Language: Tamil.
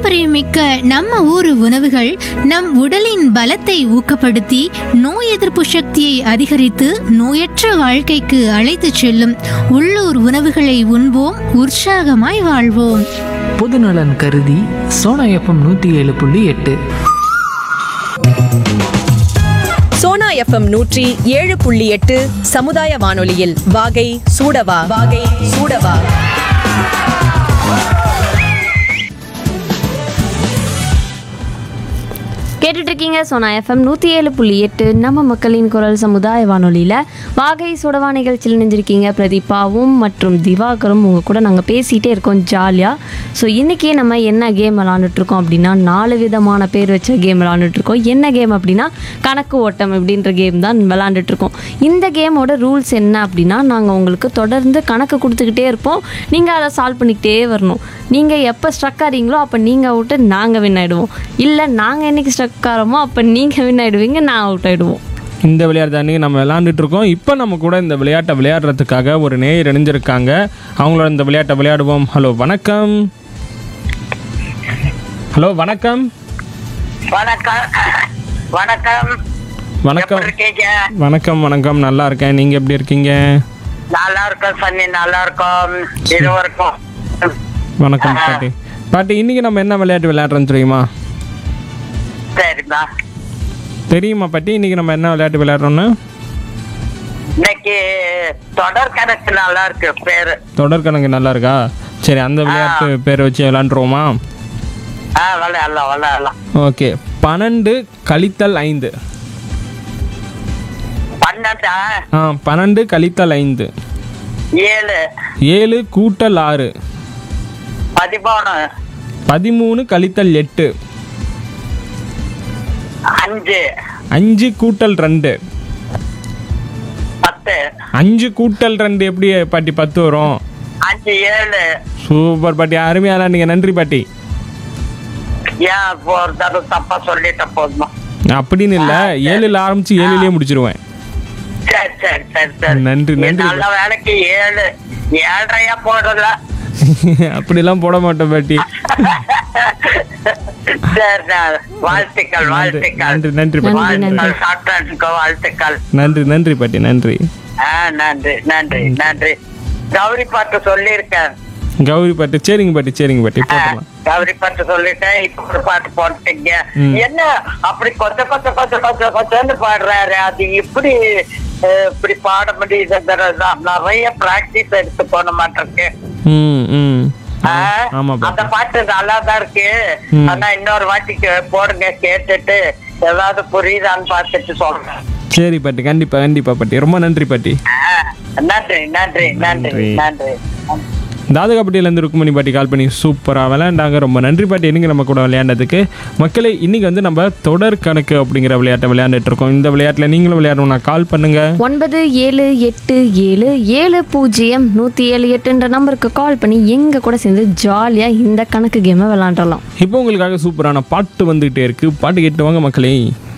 பாரம்பரியமிக்க நம்ம ஊர் உணவுகள் நம் உடலின் பலத்தை ஊக்கப்படுத்தி நோய் எதிர்ப்பு சக்தியை அதிகரித்து நோயற்ற வாழ்க்கைக்கு அழைத்துச் செல்லும் உள்ளூர் உணவுகளை உண்போம் உற்சாகமாய் வாழ்வோம் பொதுநலன் கருதி சோனா எஃப்எம் நூற்றி ஏழு புள்ளி எட்டு சோனா எஃப்எம் நூற்றி ஏழு புள்ளி எட்டு சமுதாய வானொலியில் வாகை சூடவா வாகை சூடவா கேட்டுட்டு இருக்கீங்க சோனா எஃப்எம் நூற்றி ஏழு புள்ளி எட்டு நம்ம மக்களின் குரல் சமுதாய வானொலியில் வாகை சுடவா நிகழ்ச்சியில் நினைஞ்சிருக்கீங்க பிரதீபாவும் மற்றும் திவாகரும் உங்கள் கூட நாங்கள் பேசிகிட்டே இருக்கோம் ஜாலியாக ஸோ இன்றைக்கி நம்ம என்ன கேம் விளாண்டுட்ருக்கோம் அப்படின்னா நாலு விதமான பேர் வச்ச கேம் விளாண்டுட்ருக்கோம் என்ன கேம் அப்படின்னா கணக்கு ஓட்டம் அப்படின்ற கேம் தான் விளாண்டுட்ருக்கோம் இந்த கேமோட ரூல்ஸ் என்ன அப்படின்னா நாங்கள் உங்களுக்கு தொடர்ந்து கணக்கு கொடுத்துக்கிட்டே இருப்போம் நீங்கள் அதை சால்வ் பண்ணிக்கிட்டே வரணும் நீங்கள் எப்போ ஸ்ட்ரக் ஆறீங்களோ அப்போ நீங்கள் அவுட்டு நாங்கள் வின் ஆகிடுவோம் இல்லை நாங்கள் என்னைக்கு ஸ்ட்ரக் ஆகிறோமோ அப்போ நீங்கள் வின் ஆகிடுவீங்க நான் அவுட் ஆகிடுவோம் இந்த விளையாட்டு அன்றைக்கி நம்ம விளையாண்டுட்டு இருக்கோம் இப்போ நம்ம கூட இந்த விளையாட்டை விளையாடுறதுக்காக ஒரு நேயர் இணைஞ்சிருக்காங்க அவங்களோட இந்த விளையாட்டை விளையாடுவோம் ஹலோ வணக்கம் ஹலோ வணக்கம் வணக்கம் வணக்கம் வணக்கம் எப்படி இருக்கீங்க வணக்கம் வணக்கம் நல்லா இருக்கேன் நீங்கள் எப்படி இருக்கீங்க நல்லா இருக்கோம் சன்னி நல்லா இருக்கோம் இருவருக்கும் வணக்கம் பாட்டி பாட்டி இன்றைக்கி நம்ம என்ன விளையாட்டு விளையாடுறோன்னு தெரியுமா சரிம்மா தெரியுமா பாட்டி இன்றைக்கி நம்ம என்ன விளையாட்டு விளையாடுறோன்னு இன்னைக்கு தொடர் கணக்கு நல்லா இருக்கு பேரு தொடர் கணக்கு நல்லா இருக்கா சரி அந்த விளையாட்டு பேர் வச்சு விளையாண்டுருவோமா ஆ விளையாடலாம் விளையாடலாம் ஓகே பன்னெண்டு கழித்தல் ஐந்து பன்னெண்டா ஆ பன்னெண்டு கழித்தல் ஐந்து ஏழு ஏழு கூட்டல் ஆறு பதிமூணு பதிமூணு கழித்தல் எட்டு அஞ்சு அஞ்சு கூட்டல் ரெண்டு பத்து அஞ்சு கூட்டல் ரெண்டு எப்படி பாட்டி பத்து வரும் அஞ்சு ஏழு சூப்பர் பாட்டி அருமையாக நீங்கள் நன்றி பாட்டி ஏன் இப்போ ஒரு தடவை தப்பா சொல்லிட்ட போதுமா அப்படின்னு இல்லை ஏழுல ஆரம்பிச்சு ஏழுலயே முடிச்சிருவேன் சரி சரி சரி சரி நன்றி, நீ நன்றி. நல்ல வேலைக்கு ஏழு ஏழரையா போடல அப்படிலாம் போட மாட்டேன் பாட்டி சரி நான் வாழ்த்துக்கள் வாழ்த்துக்கள் நன்றி நன்றி பாட்டி வாழ்த்துக்கள் சாப்பிட்டாச்சுக்கோ வாழ்த்துக்கள் நன்றி நன்றி பாட்டி நன்றி ஆ நன்றி நன்றி நன்றி கௌரி பாட்டு சொல்லியிருக்கேன் கௌரி பாட்டி சரிங்க பாட்டி சரிங்க பாட்டி ஆ, போட்டுடலாம் கௌரி பாட்டு சொல்லிட்டேன் இப்ப ஒரு பாட்டு போட்டீங்க ம். என்ன அப்படி கொச்ச கொச்ச கொச்ச கொச்ச கொச்சன்னு பாடுறாரு அது இப்படி அஹ், இப்படி பாட முடியுதுங்கிறதுதான் நிறைய பிராக்டிஸ் எடுத்து போன மாட்டிருக்கு ம் ம் ஆ, ஆமா அந்த பாட்டி பாட்டு நல்லா தான் இருக்கு ம். ஆனா இன்னொரு வாட்டிக்கு போடுங்க கேட்டுட்டு ஏதாவது புரியுதான்னு பார்த்துட்டு சொல்றேன் சரி பாட்டி கண்டிப்பா கண்டிப்பா பாட்டி ரொம்ப நன்றி பாட்டி ஆ, நன்றி நன்றி நன்றி நன்றி. நன்றி தாதகாப்பட்டியிலேருந்து ருக்குமணி பாட்டி கால் பண்ணி சூப்பராக விளையாண்டாங்க ரொம்ப நன்றி பாட்டி இன்னைக்கு நம்ம கூட விளையாண்டதுக்கு மக்களே இன்னைக்கு வந்து நம்ம தொடர் கணக்கு அப்படிங்கிற விளையாட்டை விளையாண்டுட்டு இருக்கோம் இந்த விளையாட்டில் நீங்களும் விளையாடணும்னா கால் பண்ணுங்க ஒன்பது ஏழு எட்டு ஏழு ஏழு பூஜ்ஜியம் நூற்றி ஏழு எட்டுன்ற நம்பருக்கு கால் பண்ணி எங்கள் கூட சேர்ந்து ஜாலியாக இந்த கணக்கு கேமை விளாண்டலாம் இப்போ உங்களுக்காக சூப்பரான பாட்டு வந்துகிட்டே இருக்கு பாட்டு கேட்டு வாங்க மக்களே